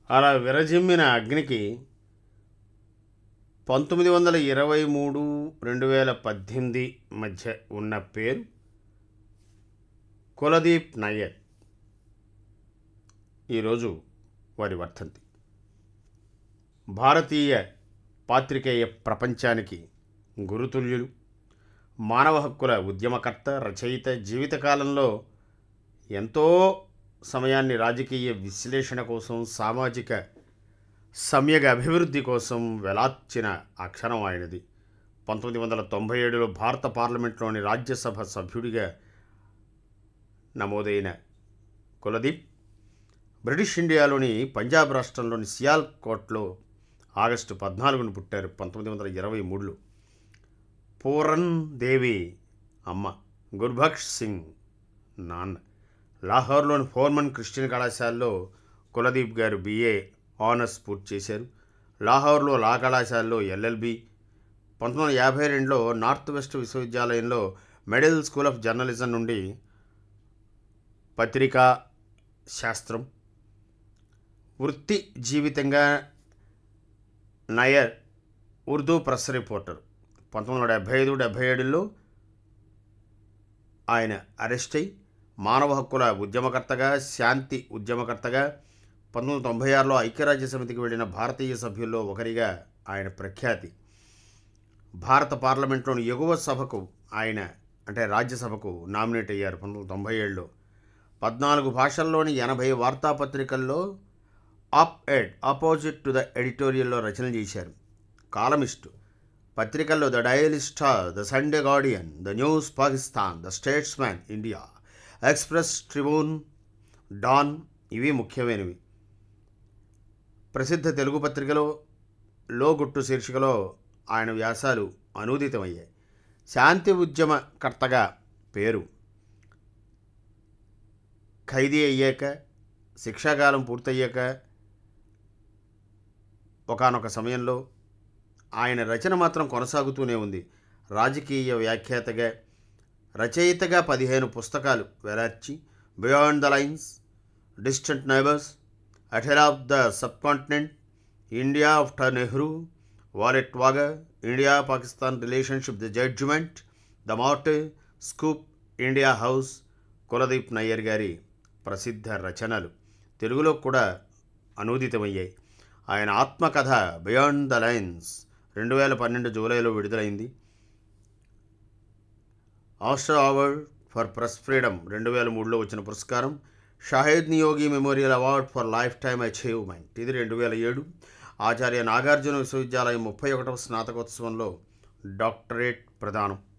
అలా విరజిమ్మిన అగ్నికి పంతొమ్మిది వందల ఇరవై మూడు రెండు వేల పద్దెనిమిది మధ్య ఉన్న పేరు కులదీప్ నయ్యర్ ఈరోజు వారి వర్ధంతి భారతీయ పాత్రికేయ ప్రపంచానికి గురుతుల్యులు మానవ హక్కుల ఉద్యమకర్త రచయిత జీవితకాలంలో ఎంతో సమయాన్ని రాజకీయ విశ్లేషణ కోసం సామాజిక సమ్యగ అభివృద్ధి కోసం వెలార్చిన అక్షరం ఆయనది పంతొమ్మిది వందల తొంభై ఏడులో భారత పార్లమెంట్లోని రాజ్యసభ సభ్యుడిగా నమోదైన కులదీప్ బ్రిటిష్ ఇండియాలోని పంజాబ్ రాష్ట్రంలోని సియాల్ కోట్లో ఆగస్టు పద్నాలుగున పుట్టారు పంతొమ్మిది వందల ఇరవై మూడులో పూరన్ దేవి అమ్మ గుర్బక్ష్ సింగ్ నాన్న లాహోర్లోని ఫోర్మన్ క్రిస్టియన్ కళాశాలలో కులదీప్ గారు బిఏ ఆనర్స్ పూర్తి చేశారు లాహోర్లో లా కళాశాలలో ఎల్ఎల్బి పంతొమ్మిది వందల యాభై రెండులో నార్త్ వెస్ట్ విశ్వవిద్యాలయంలో మెడల్ స్కూల్ ఆఫ్ జర్నలిజం నుండి పత్రికా శాస్త్రం వృత్తి జీవితంగా నయర్ ఉర్దూ ప్రెస్ రిపోర్టర్ పంతొమ్మిది వందల డెబ్భై ఐదు డెబ్భై ఏడులో ఆయన అరెస్ట్ అయి మానవ హక్కుల ఉద్యమకర్తగా శాంతి ఉద్యమకర్తగా పంతొమ్మిది వందల తొంభై ఆరులో ఐక్యరాజ్య సమితికి వెళ్ళిన భారతీయ సభ్యుల్లో ఒకరిగా ఆయన ప్రఖ్యాతి భారత పార్లమెంట్లోని ఎగువ సభకు ఆయన అంటే రాజ్యసభకు నామినేట్ అయ్యారు పంతొమ్మిది వందల తొంభై ఏడులో పద్నాలుగు భాషల్లోని ఎనభై వార్తాపత్రికల్లో op ed opposite to the ఎడిటోరియల్లో రచన చేశారు కాలమిస్టు పత్రికల్లో the Daily Star the Sunday Guardian the News Pakistan the Statesman India Express Tribune Dawn ఇవి ముఖ్యమైనవి ప్రసిద్ధ తెలుగు పత్రికలో లోగుట్టు శీర్షికలో ఆయన వ్యాసాలు అనూదితమయ్యాయి శాంతి ఉద్యమకర్తగా పేరు ఖైదీ అయ్యాక శిక్షాకాలం పూర్తయ్యాక ఒకానొక సమయంలో ఆయన రచన మాత్రం కొనసాగుతూనే ఉంది రాజకీయ వ్యాఖ్యాతగా రచయితగా పదిహేను పుస్తకాలు వెలార్చి beyond the lines distant neighbours a tale of the subcontinent India after Nehru wall at Wagah India Pakistan relationship the judgement the martyr scoop India house Kuldip Nayar గారి ప్రసిద్ధ రచనలు తెలుగులో కూడా అనూదితమయ్యాయి ఆయన ఆత్మకథ బియాండ్ ద లైన్స్ రెండు వేల పన్నెండు జూలైలో విడుదలైంది Astor award for press freedom రెండు వేల మూడులో వచ్చిన పురస్కారం Shahid Niyogi memorial award for lifetime achievement ఇది రెండు వేల ఏడు ఆచార్య నాగార్జున విశ్వవిద్యాలయం ముప్పై ఒకటవ స్నాతకోత్సవంలో డాక్టరేట్ ప్రదానం